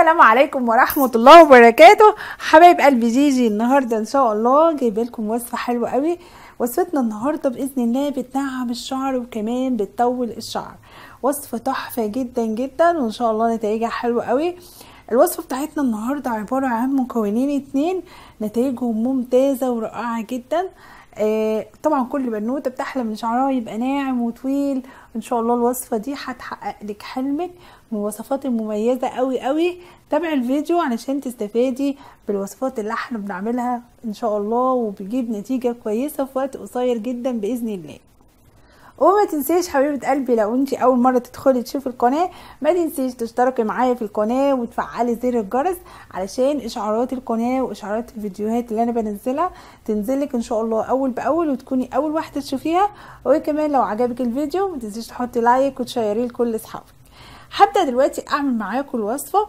السلام عليكم ورحمة الله وبركاته حبايب قلبي جيجي النهاردة ان شاء الله جايبه لكم وصفة حلوة قوي وصفتنا النهاردة بإذن الله بتنعم الشعر وكمان بتطول الشعر وصفة تحفة جدا جدا وان شاء الله نتائجها حلوة قوي الوصفة بتاعتنا النهاردة عبارة عن مكونين اتنين نتائجهم ممتازة ورائعة جدا آه طبعا كل بنوتة بتحلم ان شعرها يبقى ناعم وطويل ان شاء الله الوصفة دي هتحقق لك حلمك من الوصفات المميزة قوي قوي تابع الفيديو علشان تستفادي بالوصفات اللي احنا بنعملها ان شاء الله وبيجيب نتيجة كويسة في وقت قصير جدا بإذن الله وما تنسيش حبيبه قلبي لو انت اول مره تدخلي تشوفي القناه ما تنسيش تشتركي معايا في القناه وتفعلي زر الجرس علشان اشعارات القناه واشعارات الفيديوهات اللي انا بنزلها تنزلك ان شاء الله اول باول وتكوني اول واحده تشوفيها وكمان لو عجبك الفيديو ما تنسيش تحطي لايك وتشيريه لكل اصحابك هبدا دلوقتي اعمل معاكم الوصفه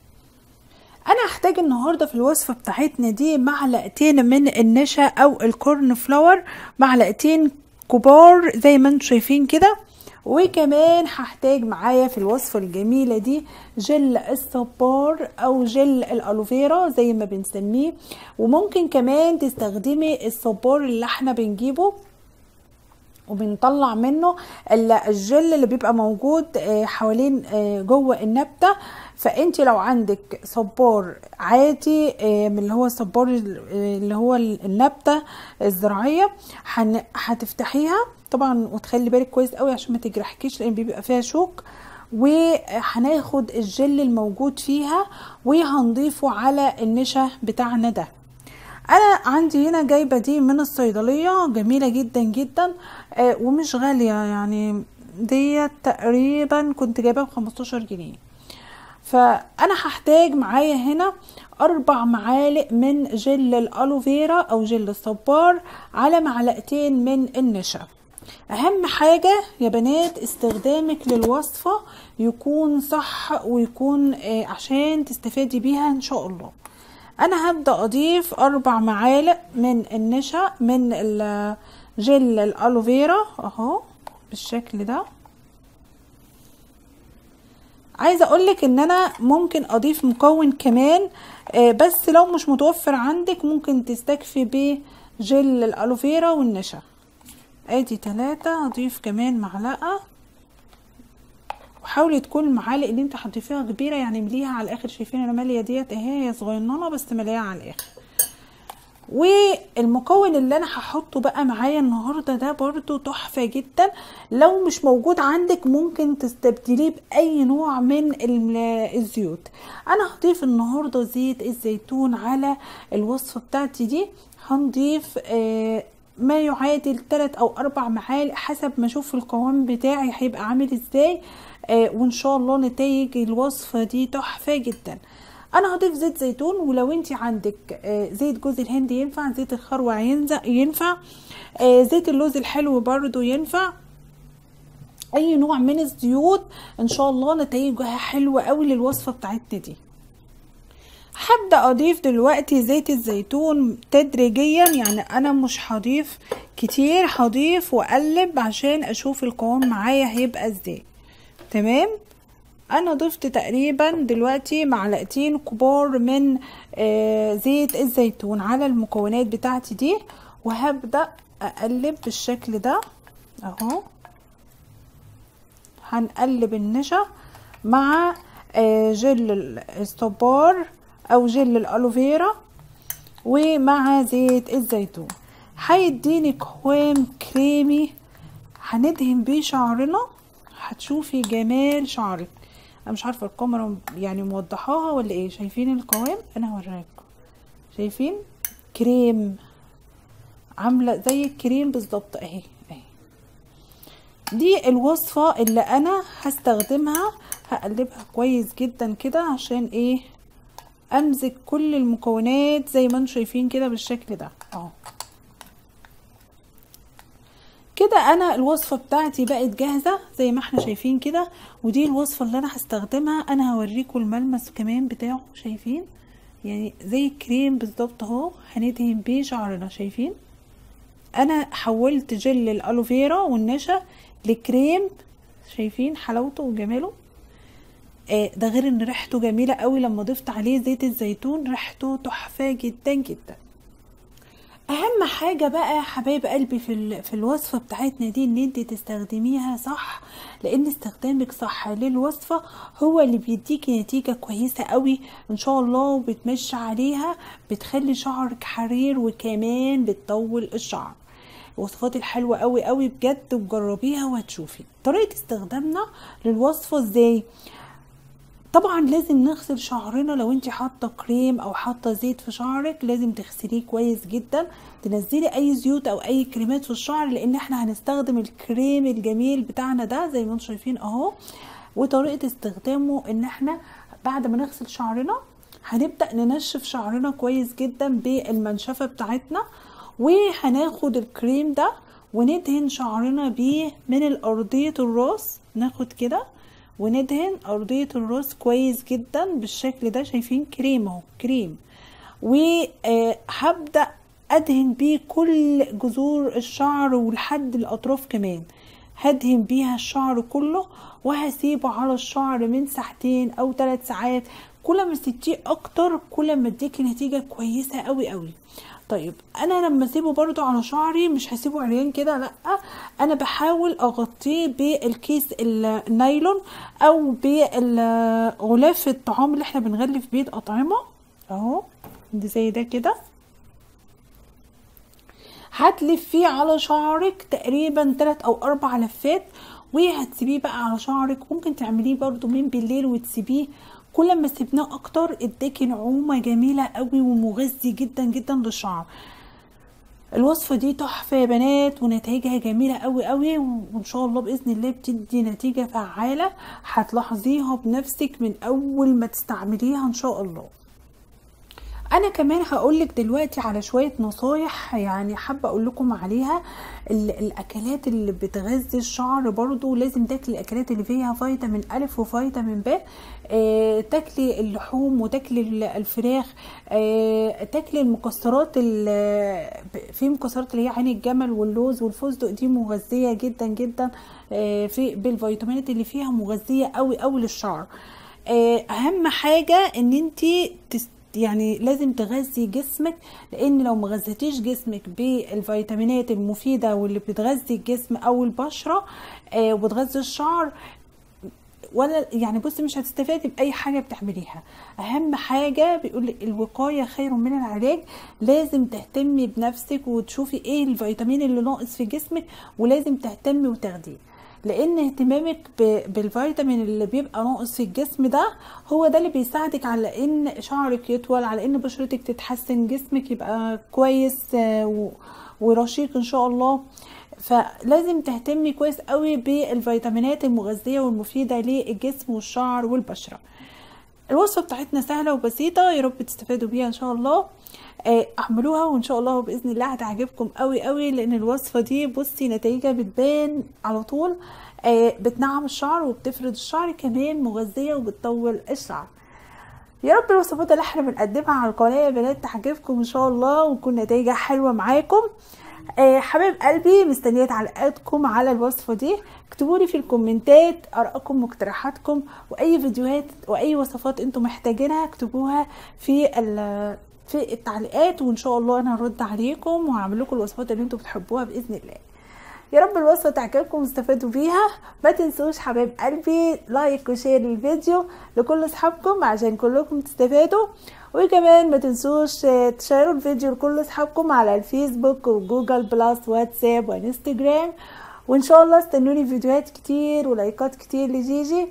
انا هحتاج النهارده في الوصفه بتاعتنا دي معلقتين من النشا او الكورن فلاور معلقتين كبار زي ما انتم شايفين كده وكمان هحتاج معايا في الوصفة الجميلة دي جل الصبار او جل الالوفيرا زي ما بنسميه وممكن كمان تستخدمي الصبار اللي احنا بنجيبه وبنطلع منه الجل اللي بيبقى موجود حوالين جوه النبته فانت لو عندك صبار عادي من اللي هو الصبار اللي هو النبته الزراعيه هتفتحيها طبعا وتخلي بالك كويس قوي عشان ما تجرحكيش لان بيبقى فيها شوك وهناخد الجل الموجود فيها وهنضيفه على النشا بتاعنا ده انا عندي هنا جايبه دي من الصيدليه جميله جدا جدا آه ومش غاليه يعني ديت تقريبا كنت جايبها ب 15 جنيه فانا هحتاج معايا هنا اربع معالق من جل الالوفيرا او جل الصبار على معلقتين من النشا اهم حاجة يا بنات استخدامك للوصفة يكون صح ويكون آه عشان تستفادي بيها ان شاء الله انا هبدا اضيف اربع معالق من النشا من جل الالوفيرا اهو بالشكل ده عايزه اقولك ان انا ممكن اضيف مكون كمان بس لو مش متوفر عندك ممكن تستكفي بجل الالوفيرا والنشا ادي ثلاثة اضيف كمان معلقه وحاولي تكون المعالق اللي انت هتضيفيها كبيره يعني مليها على الاخر شايفين انا ماليه ديت اهي هي صغننه بس مليها على الاخر والمكون اللي انا هحطه بقى معايا النهارده ده برضو تحفه جدا لو مش موجود عندك ممكن تستبدليه باي نوع من الزيوت انا هضيف النهارده زيت الزيتون على الوصفه بتاعتي دي هنضيف آه ما يعادل 3 او 4 معالق حسب ما اشوف القوام بتاعي هيبقى عامل ازاي آه وان شاء الله نتائج الوصفه دي تحفه جدا انا هضيف زيت زيتون ولو انت عندك آه زيت جوز الهند ينفع زيت الخروع ينفع آه زيت اللوز الحلو برضو ينفع اي نوع من الزيوت ان شاء الله نتائجها حلوه قوي للوصفه بتاعتنا دي هبدا اضيف دلوقتي زيت الزيتون تدريجيا يعني انا مش هضيف كتير هضيف واقلب عشان اشوف القوام معايا هيبقى ازاي تمام انا ضفت تقريبا دلوقتي معلقتين كبار من آه زيت الزيتون على المكونات بتاعتي دي وهبدا اقلب بالشكل ده اهو هنقلب النشا مع آه جل الصبار او جل الالوفيرا ومع زيت الزيتون هيديني قوام كريمي هندهن بيه شعرنا هتشوفي جمال شعرك انا مش عارفه الكاميرا يعني موضحاها ولا ايه شايفين القوام انا هوريكم شايفين كريم عامله زي الكريم بالظبط اهي اهي دي الوصفه اللي انا هستخدمها هقلبها كويس جدا كده عشان ايه امزج كل المكونات زي ما انتم شايفين كده بالشكل ده اهو كده انا الوصفه بتاعتي بقت جاهزه زي ما احنا شايفين كده ودي الوصفه اللي انا هستخدمها انا هوريكم الملمس كمان بتاعه شايفين يعني زي الكريم بالظبط اهو هندهن بيه شعرنا شايفين انا حولت جل الالوفيرا والنشا لكريم شايفين حلاوته وجماله آه ده غير ان ريحته جميله قوي لما ضفت عليه زيت الزيتون ريحته تحفه جدا جدا اهم حاجة بقى حبايب قلبي في ال- في الوصفة بتاعتنا دي ان انت تستخدميها صح لان استخدامك صح للوصفة هو اللي بيديكي نتيجة كويسة قوي ان شاء الله وبتمشي عليها بتخلي شعرك حرير وكمان بتطول الشعر الوصفات الحلوة قوي قوي بجد وجربيها وهتشوفي طريقة استخدامنا للوصفة ازاي طبعا لازم نغسل شعرنا لو انت حاطه كريم او حاطه زيت في شعرك لازم تغسليه كويس جدا تنزلي اي زيوت او اي كريمات في الشعر لان احنا هنستخدم الكريم الجميل بتاعنا ده زي ما انتم شايفين اهو وطريقه استخدامه ان احنا بعد ما نغسل شعرنا هنبدا ننشف شعرنا كويس جدا بالمنشفه بتاعتنا وهناخد الكريم ده وندهن شعرنا بيه من الارضيه الراس ناخد كده وندهن أرضية الراس كويس جدا بالشكل ده شايفين كريم اهو كريم وهبدأ أدهن بيه كل جذور الشعر ولحد الأطراف كمان هدهن بيها الشعر كله وهسيبه على الشعر من ساعتين أو ثلاث ساعات كل ما سبتيه أكتر كل ما اديكي نتيجة كويسة قوي قوي طيب انا لما اسيبه برضو على شعري مش هسيبه عريان كده لا انا بحاول اغطيه بالكيس النايلون او بالغلاف الطعام اللي احنا بنغلف بيه الاطعمه اهو ده زي ده كده هتلفيه على شعرك تقريبا تلات او اربع لفات وهتسيبيه بقى على شعرك ممكن تعمليه برضو من بالليل وتسيبيه كل ما سيبناه اكتر اداكي نعومه جميله قوي ومغذي جدا جدا للشعر الوصفه دي تحفه يا بنات ونتائجها جميله قوي قوي وان شاء الله باذن الله بتدي نتيجه فعاله هتلاحظيها بنفسك من اول ما تستعمليها ان شاء الله انا كمان هقولك دلوقتي على شويه نصايح يعني حابه اقول لكم عليها الاكلات اللي بتغذي الشعر برضو لازم تاكلي الاكلات اللي فيها فيتامين الف وفيتامين ب آه، تاكلي اللحوم وتاكلي الفراخ آه، تاكلي المكسرات في مكسرات اللي هي عين الجمل واللوز والفستق دي مغذيه جدا جدا آه، في بالفيتامينات اللي فيها مغذيه قوي قوي للشعر اهم حاجه ان انت تست يعني لازم تغذي جسمك لان لو ما غذيتيش جسمك بالفيتامينات المفيده واللي بتغذي الجسم او البشره آه وبتغذي الشعر ولا يعني بصي مش هتستفادي باي حاجه بتعمليها اهم حاجه بيقول الوقايه خير من العلاج لازم تهتمي بنفسك وتشوفي ايه الفيتامين اللي ناقص في جسمك ولازم تهتمي وتاخديه لان اهتمامك بالفيتامين اللي بيبقى ناقص في الجسم ده هو ده اللي بيساعدك على ان شعرك يطول على ان بشرتك تتحسن جسمك يبقى كويس ورشيق ان شاء الله فلازم تهتمي كويس قوي بالفيتامينات المغذيه والمفيده للجسم والشعر والبشره الوصفه بتاعتنا سهله وبسيطه يا رب تستفادوا بيها ان شاء الله اعملوها وان شاء الله باذن الله هتعجبكم قوي قوي لان الوصفه دي بصي نتائجها بتبان على طول بتنعم الشعر وبتفرد الشعر كمان مغذيه وبتطول الشعر يا رب الوصفات اللي احنا بنقدمها على القناه يا بنات تعجبكم ان شاء الله وتكون نتائجها حلوه معاكم آه حبايب قلبي مستنيه تعليقاتكم على الوصفه دي اكتبوا لي في الكومنتات ارائكم واقتراحاتكم واي فيديوهات واي وصفات انتم محتاجينها اكتبوها في في التعليقات وان شاء الله انا هرد عليكم وهعمل لكم الوصفات اللي انتم بتحبوها باذن الله يا رب الوصفه تعجبكم وتستفادوا بيها ما تنسوش حبايب قلبي لايك وشير للفيديو لكل اصحابكم عشان كلكم تستفادوا وكمان ما تنسوش تشيروا الفيديو لكل اصحابكم على الفيسبوك وجوجل بلس واتساب وانستجرام وان شاء الله استنوني فيديوهات كتير ولايكات كتير لجيجي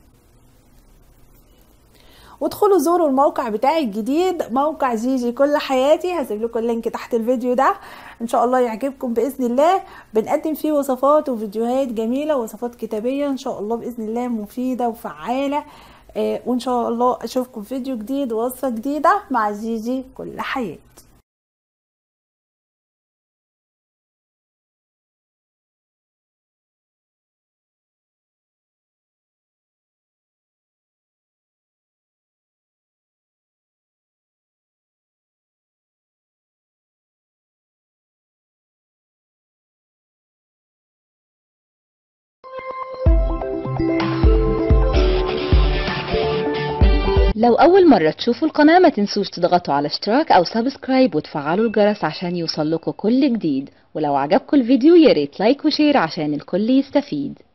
وادخلوا زوروا الموقع بتاعي الجديد موقع جيجي كل حياتي هسيب لكم اللينك تحت الفيديو ده ان شاء الله يعجبكم باذن الله بنقدم فيه وصفات وفيديوهات جميله وصفات كتابيه ان شاء الله باذن الله مفيده وفعاله آه وان شاء الله اشوفكم في فيديو جديد ووصفه جديده مع جيجي كل حياتي لو أول مرة تشوفوا القناة ما تنسوش تضغطوا على اشتراك أو سبسكرايب وتفعلوا الجرس عشان يوصلكوا كل جديد ولو عجبكم الفيديو ياريت لايك وشير عشان الكل يستفيد